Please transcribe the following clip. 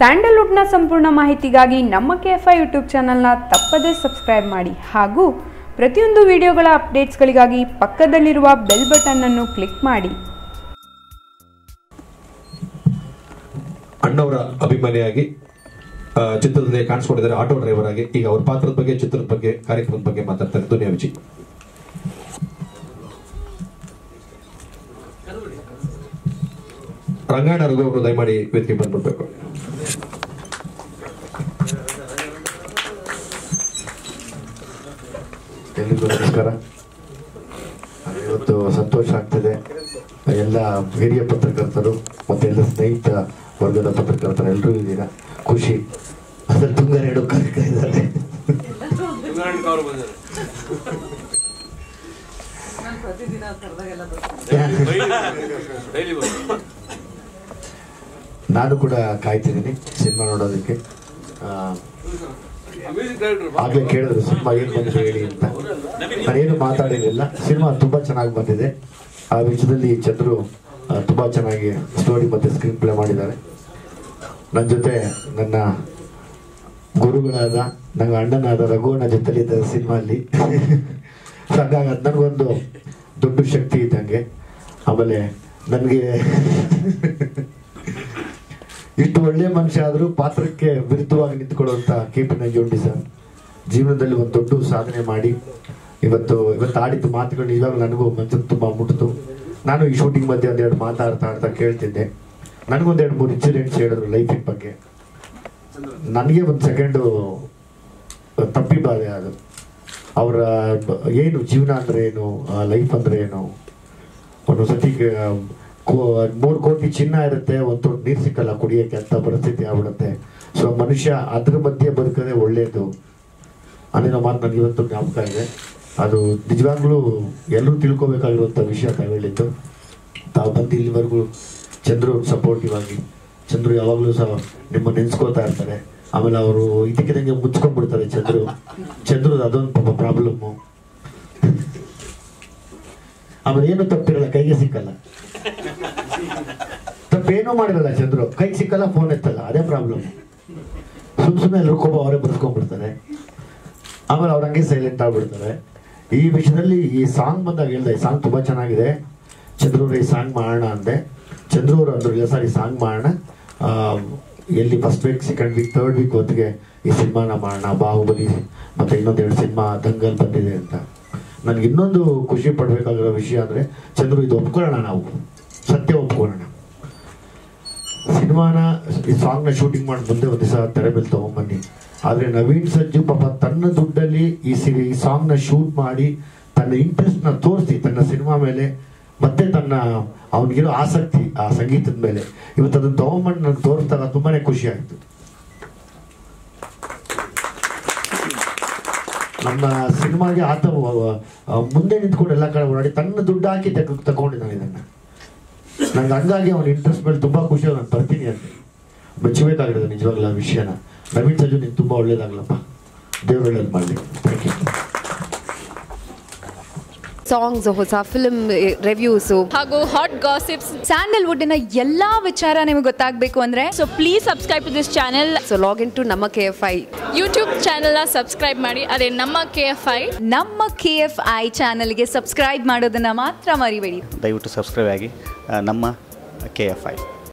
ಸ್ಯಾಂಡಲ್ವುಡ್ನ ಸಂಪೂರ್ಣ ಮಾಹಿತಿಗಾಗಿ ನಮ್ಮ ಕೆ ಎಫ್ ಐ ಯೂಟ್ಯೂಬ್ ಚಾನಲ್ನ ತಪ್ಪದೇ ಸಬ್ಸ್ಕ್ರೈಬ್ ಮಾಡಿ ಹಾಗೂ ಪ್ರತಿಯೊಂದು ವಿಡಿಯೋಗಳ ಅಪ್ಡೇಟ್ಸ್ಗಳಿಗಾಗಿ ಪಕ್ಕದಲ್ಲಿರುವ ಬೆಲ್ ಬಟನ್ ಅನ್ನು ಕ್ಲಿಕ್ ಮಾಡಿ ಅಣ್ಣವರ ಅಭಿಮಾನಿಯಾಗಿ ಆ, ಚಿತ್ರದಲ್ಲಿ ಕಾಣಿಸ್ಕೊಂಡಿದ್ದಾರೆ ಆಟೋ ಡ್ರೈವರ್ ಆಗಿ ಈಗ ಅವ್ರ ಪಾತ್ರದ ಬಗ್ಗೆ ಚಿತ್ರದ ಬಗ್ಗೆ ಕಾರ್ಯಕ್ರಮದ ಬಗ್ಗೆ ಮಾತಾಡ್ತಾರೆ ದುನಿಯಾ ವಿಜಿ ರಂಗಾಯಣ ರಘು ಅವರು ದಯಮಾಡಿ ವೇದಿಕೆ ಬಂದ್ಬಿಡ್ಬೇಕು ಎಲ್ರಿಗೂ ನಮಸ್ಕಾರ ಇವತ್ತು ಸಂತೋಷ ಆಗ್ತಿದೆ ಎಲ್ಲ ಹಿರಿಯ ಪತ್ರಕರ್ತರು ಮತ್ತೆ ಎಲ್ಲ ಸ್ನೇಹಿತ ವರ್ಗದ ಪತ್ರಕರ್ತರು ಎಲ್ಲರೂ ಇದ್ದೀರಾ ಖುಷಿ ಅದ್ರಲ್ಲಿ ತುಂಗ ಎರಡು ಕಾರ್ಯಕ್ರಮ ಇದ್ದಾರೆ ನಾನು ಕೂಡ ಕಾಯ್ತಿದ್ದೀನಿ ಸಿನಿಮಾ ನೋಡೋದಕ್ಕೆ ಆ, ಆಗ್ಲೇ ಕೇಳಿದ್ರು ಸಿನಿಮಾ ಏನ್ ಬಂದಿದೆ ಹೇಳಿ ಅಂತ ನಾನೇನು ಮಾತಾಡಿರಲಿಲ್ಲ ಸಿನಿಮಾ ತುಂಬಾ ಚೆನ್ನಾಗಿ ಬಂದಿದೆ ಆ ವಿಷಯದಲ್ಲಿ ಚಂದ್ರು ಆ, ತುಂಬಾ ಚೆನ್ನಾಗಿ ಸ್ಟೋರಿ ಮತ್ತೆ ಸ್ಕ್ರೀನ್ ಪ್ಲೇ ಮಾಡಿದ್ದಾರೆ ನನ್ನ ಜೊತೆ ನನ್ನ ಗುರುಗಳಾದ ನನ್ನ ಅಣ್ಣನಾದ ರಘುವಣ್ಣ ಜೊತೆಲಿ ಇದ್ದಾರೆ ಸಿನಿಮಾ ಅಲ್ಲಿ ಸೊ ಹಾಗಾಗಿ ಅದು ನನಗೊಂದು ದೊಡ್ಡ ಶಕ್ತಿ ಇದ್ದಂಗೆ ಆಮೇಲೆ ನನಗೆ ಇಷ್ಟು ಒಳ್ಳೆ ಮನುಷ್ಯ ಆದ್ರೂ ಪಾತ್ರಕ್ಕೆ ವಿರುದ್ಧವಾಗಿ ನಿಂತ್ಕೊಳ್ಳುವಂತ ಕೆ ಪಿ ನಂಜುಂಡಿ ಸರ್ ಜೀವನದಲ್ಲಿ ಒಂದು ದೊಡ್ಡ ಸಾಧನೆ ಮಾಡಿ ಇವತ್ತು ಇವತ್ತು ಆಡಿದ ಮಾತುಗಳು ಇವಾಗ ನನಗೂ ಮನಸ್ಸಿಗೆ ತುಂಬಾ ಮುಟ್ಟಿತು ನಾನು ಈ ಶೂಟಿಂಗ್ ಮಧ್ಯೆ ಒಂದೆರಡು ಮಾತಾಡ್ತಾ ಆಡ್ತಾ ಕೇಳ್ತಿದ್ದೆ ನನಗೊಂದೆರಡು ಮೂರು ಇನ್ಸಿಡೆಂಟ್ಸ್ ಹೇಳಿದ್ರು ಲೈಫಿನ ಬಗ್ಗೆ ನನಗೆ ಒಂದು ಸೆಕೆಂಡು ತಪ್ಪಿಬಾದೆ ಅದು ಅವರ ಏನು ಜೀವನ ಅಂದ್ರೆ ಏನು ಲೈಫ್ ಅಂದ್ರೆ ಏನು ಒಂದೊಂದ್ಸತಿ ಮೂರು ಕೋಟಿ ಚಿನ್ನ ಇರುತ್ತೆ ಒಂದು ದೊಡ್ಡ ನೀರು ಸಿಕ್ಕಲ್ಲ ಕುಡಿಯಕ್ಕೆ ಅಂತ ಪರಿಸ್ಥಿತಿ ಆಗ್ಬಿಡುತ್ತೆ ಸೊ ಮನುಷ್ಯ ಅದ್ರ ಮಧ್ಯೆ ಬದುಕದೆ ಒಳ್ಳೇದು ಅನ್ನೋ ಮಾತು ನನಗೆ ಇವತ್ತು ಜ್ಞಾಪಕ ಇದೆ ಅದು ನಿಜವಾಗ್ಲೂ ಎಲ್ಲರೂ ತಿಳ್ಕೊಬೇಕಾಗಿರುವಂಥ ವಿಷಯ ತಾವು ಹೇಳಿದ್ದು ತಾವು ಬಂದು ಇಲ್ಲಿವರೆಗೂ ಚಂದ್ರು ಸಪೋರ್ಟಿವ್ ಆಗಿ ಚಂದ್ರು ಯಾವಾಗಲೂ ಸಹ ನಿಮ್ಮ ನೆನ್ಸ್ಕೋತಾ ಇರ್ತಾರೆ ಆಮೇಲೆ ಅವರು ಇದಕ್ಕಿದಂಗೆ ಮುಚ್ಕೊಂಡ್ಬಿಡ್ತಾರೆ ಚಂದ್ರು ಚಂದ್ರು ಅದೊಂದು ಪಾಪ ಪ್ರಾಬ್ಲಮ್ಮು ಆಮೇಲೆ ಏನು ತಪ್ಪಿರಲ್ಲ ಕೈಗೆ ಸಿಕ್ಕಲ್ಲ ತಪ್ಪೇನೂ ಮಾಡಿರಲ್ಲ ಚಂದ್ರು ಕೈಗೆ ಸಿಕ್ಕಲ್ಲ ಫೋನ್ ಎತ್ತಲ್ಲ ಅದೇ ಪ್ರಾಬ್ಲಮ್ ಸುಮ್ ಸುಮ್ಮನೆ ಎಲ್ಲರೂ ಕೋಪ ಅವರೇ ಬರ್ಸ್ಕೊಂಡ್ಬಿಡ್ತಾರೆ ಆಮೇಲೆ ಅವ್ರ ಹಂಗೆ ಸೈಲೆಂಟ್ ಆಗ್ಬಿಡ್ತಾರೆ ಈ ವಿಷಯದಲ್ಲಿ ಈ ಸಾಂಗ್ ಬಂದಾಗ ಹೇಳ್ದೆ ಈ ಸಾಂಗ್ ತುಂಬಾ ಚೆನ್ನಾಗಿದೆ ಚಂದ್ರು ಅವ್ರೆ ಈ ಸಾಂಗ್ ಮಾಡೋಣ ಅಂದೆ ಚಂದ್ರು ಅವರು ಅಂದ್ರು ಇಲ್ಲ ಸರ್ ಈ ಸಾಂಗ್ ಮಾಡೋಣ ಆ, ಎಲ್ಲಿ first week second week third week ಹೊತ್ತಿಗೆ ಈ ಸಿನಿಮಾನ ಮಾಡೋಣ ಬಾಹುಬಲಿ ಮತ್ತೆ ಇನ್ನೊಂದೆರಡು ಸಿನಿಮಾ ದಂಗಲ್ ಬಂದಿದೆ ಅಂತ ನನ್ಗೆ ಇನ್ನೊಂದು ಖುಷಿ ಪಡ್ಬೇಕಾಗಿರೋ ವಿಷಯ ಅಂದ್ರೆ ಚಂದ್ರು ಇದು ಒಪ್ಕೊಳ್ಳೋಣ ನಾವು ಸತ್ಯ ಒಪ್ಕೊಳ್ಳೋಣ ಸಿನಿಮಾನ ಈ ಸಾಂಗ್ ನ ಶೂಟಿಂಗ್ ಮಾಡಿ ಮುಂದೆ ಒಂದ್ ದಿವಸ ತೆರೆ ಮೇಲೆ ತಗೊಂಬನ್ನಿ ಆದ್ರೆ ನವೀನ್ ಸಜ್ಜು ಪಾಪ ತನ್ನ ದುಡ್ಡಲ್ಲಿ ಈ ಸಿರಿ ಈ ಸಾಂಗ್ ನ ಶೂಟ್ ಮಾಡಿ ತನ್ನ ಇಂಟ್ರೆಸ್ಟ್ ನ ತೋರಿಸಿ ತನ್ನ ಸಿನಿಮಾ ಮೇಲೆ ಮತ್ತೆ ತನ್ನ ಅವನಿಗಿರೋ ಆಸಕ್ತಿ ಆ ಸಂಗೀತದ ಮೇಲೆ ಇವತ್ತು ಅದನ್ನ ತಗೊಂಬಂದು ನನಗೆ ತೋರಿಸಿದಾಗ ತುಂಬಾನೇ ಖುಷಿ ಆಯ್ತು ನಮ್ಮ ಸಿನಿಮಾಗೆ ಆತ ವ- ಆ, ಮುಂದೆ ನಿಂತ್ಕೊಂಡು ಎಲ್ಲ ಕಡೆ ಓಡಾಡಿ ತನ್ನ ದುಡ್ಡು ಹಾಕಿ ತಗ ತಗೊಂಡಿದ್ದಾನೆ ಇದನ್ನ ನಂಗೆ ಹಂಗಾಗಿ ಅವನ ಇಂಟ್ರೆಸ್ಟ್ ಮೇಲೆ ತುಂಬಾ ಖುಷಿ ನಾನು ಬರ್ತೀನಿ ಅಂತ ಮೆಚ್ಚಬೇಕಾಗಿರೋದು ನಿಜವಾಗ್ಲೂ ಆ ವಿಷಯನ ನವೀನ್ ಸಜ್ಜು ನಿಂಗೆ ತುಂಬಾ ಒಳ್ಳೇದಾಗ್ಲಪ್ಪ ದೇವ್ರು ಒಳ್ಳೇದು ಮಾಡಲಿ ಥ್ಯಾಂಕ್ ಯು ಸಾಂಗ್ಸ್ ಹೊಸ ಫಿಲ್ಮ್ ರಿವ್ಯೂಸು ಹಾಗೂ ಹಾಟ್ ಗಾಸಿಪ್ಸ್ ಸ್ಯಾಂಡಲ್ವುಡ್ಡಿನ ಎಲ್ಲಾ ವಿಚಾರ ನಿಮಗೆ ಗೊತ್ತಾಗಬೇಕು ಅಂದ್ರೆ so please subscribe to this channel so login to ನಮ್ಮ ಕೆ ಎಫ್ ಐ ಯೂಟ್ಯೂಬ್ ಚಾನೆಲ್ನ ಸಬ್ಸ್ಕ್ರೈಬ್ ಮಾಡಿ ಅದೇ ನಮ್ಮ ಕೆ ಎಫ್ ಐ ನಮ್ಮ ಕೆ ಎಫ್ ಐ ಚಾನಲ್ಗೆ ಸಬ್ಸ್ಕ್ರೈಬ್ ಮಾಡೋದನ್ನ ಮಾತ್ರ ಮರಿಬೇಡಿ ದಯವಿಟ್ಟು ಸಬ್ಸ್ಕ್ರೈಬ್ ಆಗಿ ಆ, ನಮ್ಮ ಕೆ ಎಫ್ ಐ